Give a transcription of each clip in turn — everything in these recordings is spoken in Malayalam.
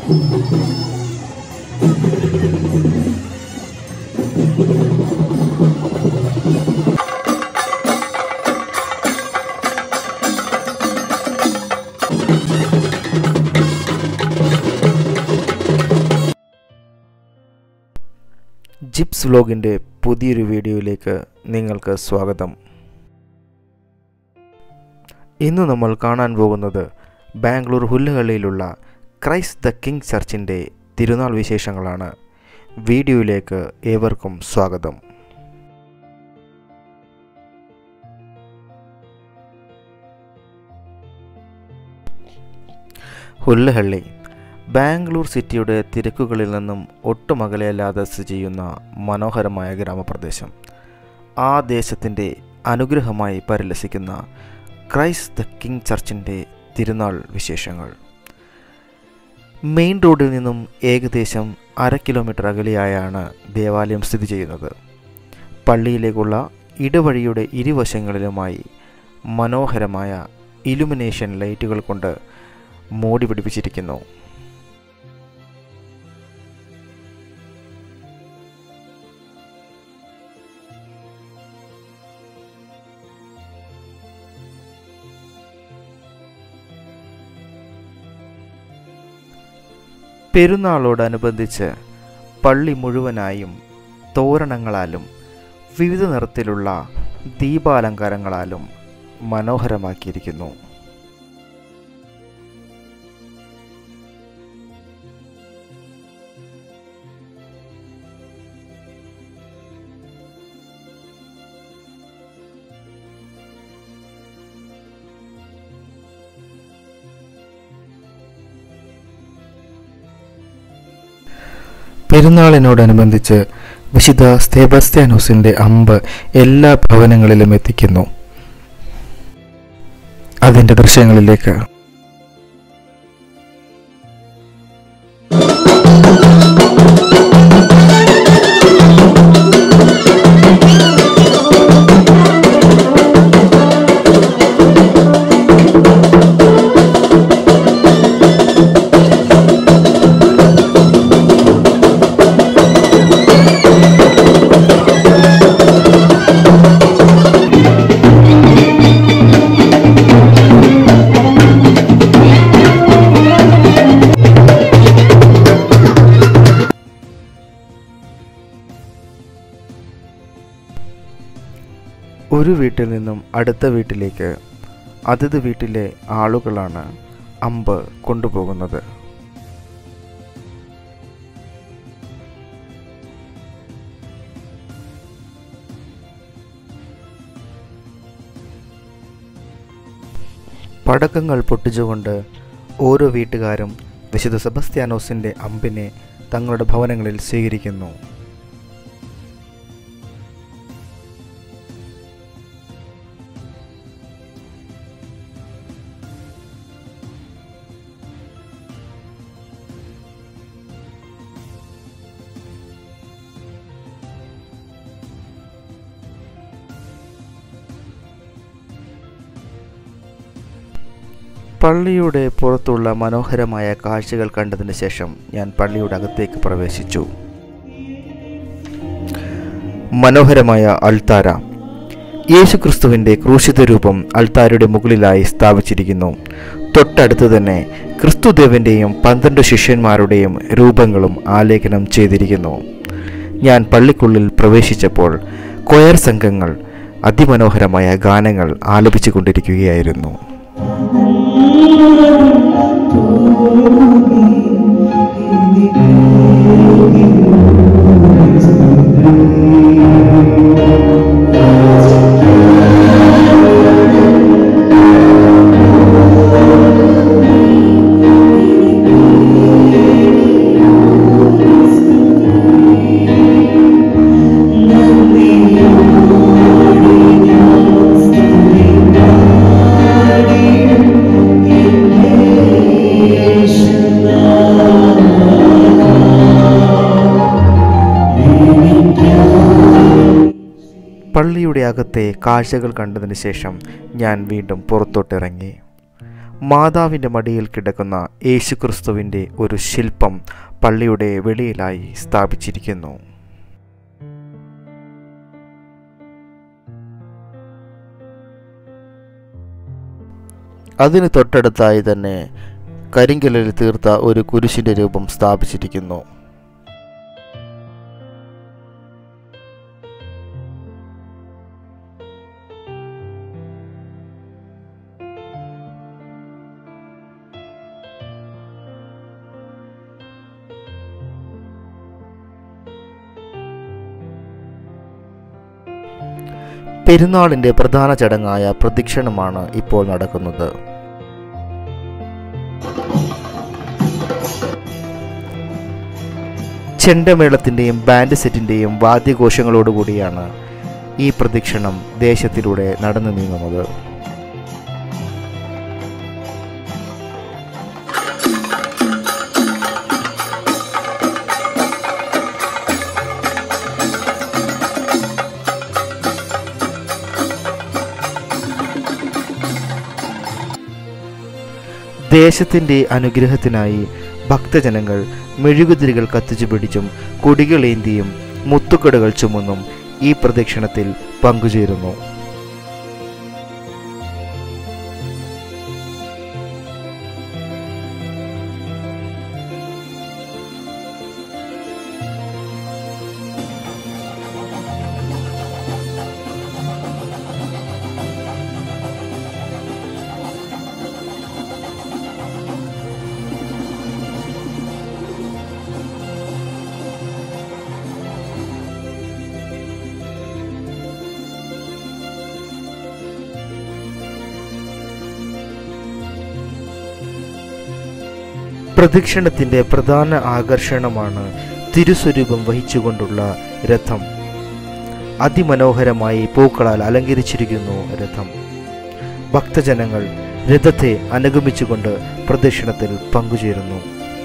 ജിപ്സ് വ്ലോഗിൻ്റെ പുതിയൊരു വീഡിയോയിലേക്ക് നിങ്ങൾക്ക് സ്വാഗതം ഇന്ന് നമ്മൾ കാണാൻ പോകുന്നത് ബാംഗ്ലൂർ ഹുല്ലുകളിലുള്ള ക്രൈസ്റ്റ് ദ കിങ് ചർച്ചിൻ്റെ തിരുനാൾ വിശേഷങ്ങളാണ് വീഡിയോയിലേക്ക് ഏവർക്കും സ്വാഗതം ഹുല്ലഹള്ളി ബാംഗ്ലൂർ സിറ്റിയുടെ തിരക്കുകളിൽ നിന്നും ഒട്ടും അകലെയല്ലാതെ സ്ഥിതി ചെയ്യുന്ന മനോഹരമായ ഗ്രാമപ്രദേശം ആ ദേശത്തിൻ്റെ അനുഗ്രഹമായി പരിലസിക്കുന്ന ക്രൈസ്റ്റ് ദ കിങ് ചർച്ചിൻ്റെ തിരുനാൾ വിശേഷങ്ങൾ മെയിൻ റോഡിൽ നിന്നും ഏകദേശം അര കിലോമീറ്റർ അകലെയായാണ് ദേവാലയം സ്ഥിതി ചെയ്യുന്നത് പള്ളിയിലേക്കുള്ള ഇടവഴിയുടെ ഇരുവശങ്ങളിലുമായി മനോഹരമായ ഇലുമിനേഷൻ ലൈറ്റുകൾ കൊണ്ട് മോടി പിടിപ്പിച്ചിരിക്കുന്നു പെരുന്നാളോടനുബന്ധിച്ച് പള്ളി മുഴുവനായും തോരണങ്ങളാലും വിവിധ നിറത്തിലുള്ള ദീപാലങ്കാരങ്ങളാലും മനോഹരമാക്കിയിരിക്കുന്നു പെരുന്നാളിനോടനുബന്ധിച്ച് വിശുദ്ധ സ്തേബസ്ത്യാനോസിന്റെ അമ്പ് എല്ലാ ഭവനങ്ങളിലും എത്തിക്കുന്നു അതിന്റെ ദൃശ്യങ്ങളിലേക്ക് ഒരു വീട്ടിൽ നിന്നും അടുത്ത വീട്ടിലേക്ക് അതിഥി വീട്ടിലെ ആളുകളാണ് അമ്പ് കൊണ്ടുപോകുന്നത് പടക്കങ്ങൾ പൊട്ടിച്ചുകൊണ്ട് ഓരോ വീട്ടുകാരും വിശുദ്ധ സെബസ്ത്യാനോസിന്റെ അമ്പിനെ തങ്ങളുടെ ഭവനങ്ങളിൽ സ്വീകരിക്കുന്നു പള്ളിയുടെ പുറത്തുള്ള മനോഹരമായ കാഴ്ചകൾ കണ്ടതിന് ശേഷം ഞാൻ പള്ളിയുടെ അകത്തേക്ക് പ്രവേശിച്ചു മനോഹരമായ അൾത്താര യേശുക്രിസ്തുവിൻ്റെ ക്രൂശിത രൂപം അൾത്താരയുടെ മുകളിലായി സ്ഥാപിച്ചിരിക്കുന്നു തൊട്ടടുത്ത് തന്നെ ക്രിസ്തുദേവൻ്റെയും പന്ത്രണ്ട് ശിഷ്യന്മാരുടെയും രൂപങ്ങളും ആലേഖനം ചെയ്തിരിക്കുന്നു ഞാൻ പള്ളിക്കുള്ളിൽ പ്രവേശിച്ചപ്പോൾ കൊയർ സംഘങ്ങൾ അതിമനോഹരമായ ഗാനങ്ങൾ ആലപിച്ചു കൊണ്ടിരിക്കുകയായിരുന്നു പള്ളിയുടെ അകത്തെ കാഴ്ചകൾ കണ്ടതിന് ശേഷം ഞാൻ വീണ്ടും പുറത്തോട്ടിറങ്ങി മാതാവിൻ്റെ മടിയിൽ കിടക്കുന്ന യേശുക്രിസ്തുവിൻ്റെ ഒരു ശില്പം പള്ളിയുടെ വെളിയിലായി സ്ഥാപിച്ചിരിക്കുന്നു അതിന് തൊട്ടടുത്തായി തന്നെ കരിങ്കല്ലിൽ തീർത്ത ഒരു കുരിശിൻ്റെ രൂപം സ്ഥാപിച്ചിരിക്കുന്നു പെരുന്നാളിൻ്റെ പ്രധാന ചടങ്ങായ പ്രദക്ഷിണമാണ് ഇപ്പോൾ നടക്കുന്നത് ചെണ്ടമേളത്തിൻ്റെയും ബാൻഡ് സെറ്റിൻ്റെയും വാദ്യഘോഷങ്ങളോടുകൂടിയാണ് ഈ പ്രദക്ഷിണം ദേശത്തിലൂടെ നടന്നു നീങ്ങുന്നത് ദേശത്തിൻ്റെ അനുഗ്രഹത്തിനായി ഭക്തജനങ്ങൾ മെഴുകുതിരികൾ കത്തിച്ചു പിടിച്ചും കൊടികളേന്തിയും മുത്തുക്കടകൾ ചുമന്നും ഈ പ്രദക്ഷിണത്തിൽ പങ്കുചേരുന്നു പ്രദക്ഷിണത്തിന്റെ പ്രധാന ആകർഷണമാണ് തിരുസ്വരൂപം വഹിച്ചുകൊണ്ടുള്ള രഥം അതിമനോഹരമായി പൂക്കളാൽ അലങ്കരിച്ചിരിക്കുന്നു രഥം ഭക്തജനങ്ങൾ രഥത്തെ അനുഗമിച്ചുകൊണ്ട് പ്രദക്ഷിണത്തിൽ പങ്കുചേരുന്നു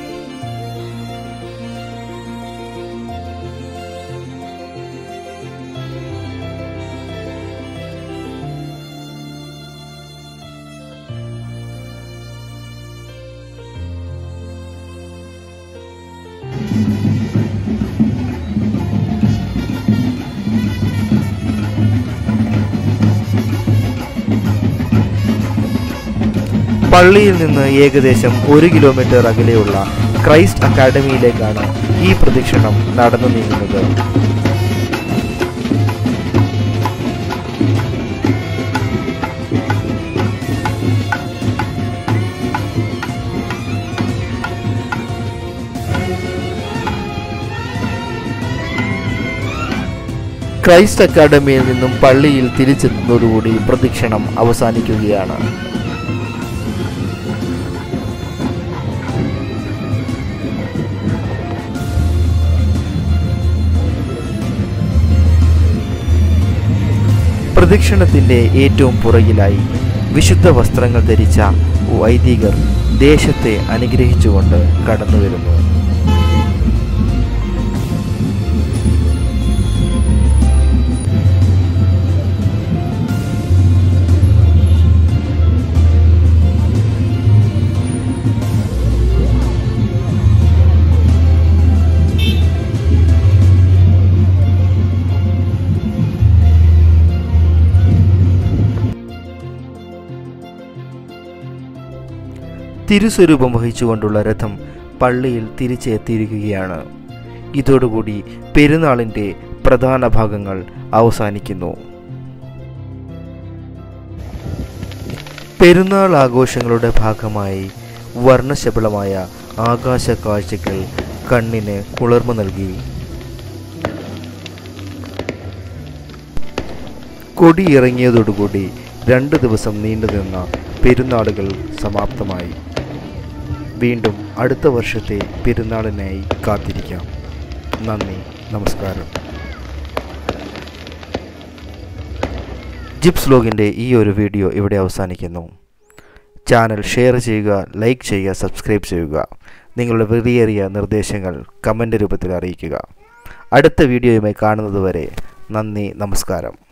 പള്ളിയിൽ നിന്ന് ഏകദേശം ഒരു കിലോമീറ്റർ അകലെയുള്ള ക്രൈസ്റ്റ് അക്കാഡമിയിലേക്കാണ് ഈ പ്രദക്ഷിണം നടന്നു നീങ്ങുന്നത് ക്രൈസ്റ്റ് അക്കാഡമിയിൽ നിന്നും പള്ളിയിൽ തിരിച്ചെത്തുന്നതോടുകൂടി പ്രദക്ഷിണം അവസാനിക്കുകയാണ് പ്രദക്ഷിണത്തിന്റെ ഏറ്റവും പുറകിലായി വിശുദ്ധ വസ്ത്രങ്ങൾ ധരിച്ച വൈദികർ ദേശത്തെ അനുഗ്രഹിച്ചുകൊണ്ട് കടന്നുവരുന്നു തിരുസ്വരൂപം വഹിച്ചുകൊണ്ടുള്ള രഥം പള്ളിയിൽ തിരിച്ചെത്തിയിരിക്കുകയാണ് ഇതോടുകൂടി പെരുന്നാളിൻ്റെ പ്രധാന ഭാഗങ്ങൾ അവസാനിക്കുന്നു പെരുന്നാൾ ആഘോഷങ്ങളുടെ ഭാഗമായി വർണ്ണശബളമായ ആകാശ കാഴ്ചകൾ കണ്ണിന് കുളിർമ നൽകി കൊടിയിറങ്ങിയതോടുകൂടി രണ്ട് ദിവസം നീണ്ടുനിന്ന പെരുന്നാളുകൾ സമാപ്തമായി വീണ്ടും അടുത്ത വർഷത്തെ പെരുന്നാളിനായി കാത്തിരിക്കാം നന്ദി നമസ്കാരം ജിപ്സ് ലോഗിൻ്റെ ഈ ഒരു വീഡിയോ ഇവിടെ അവസാനിക്കുന്നു ചാനൽ ഷെയർ ചെയ്യുക ലൈക്ക് ചെയ്യുക സബ്സ്ക്രൈബ് ചെയ്യുക നിങ്ങളുടെ വിലയേറിയ നിർദ്ദേശങ്ങൾ കമൻ്റ് രൂപത്തിൽ അറിയിക്കുക അടുത്ത വീഡിയോയുമായി കാണുന്നതുവരെ നന്ദി നമസ്കാരം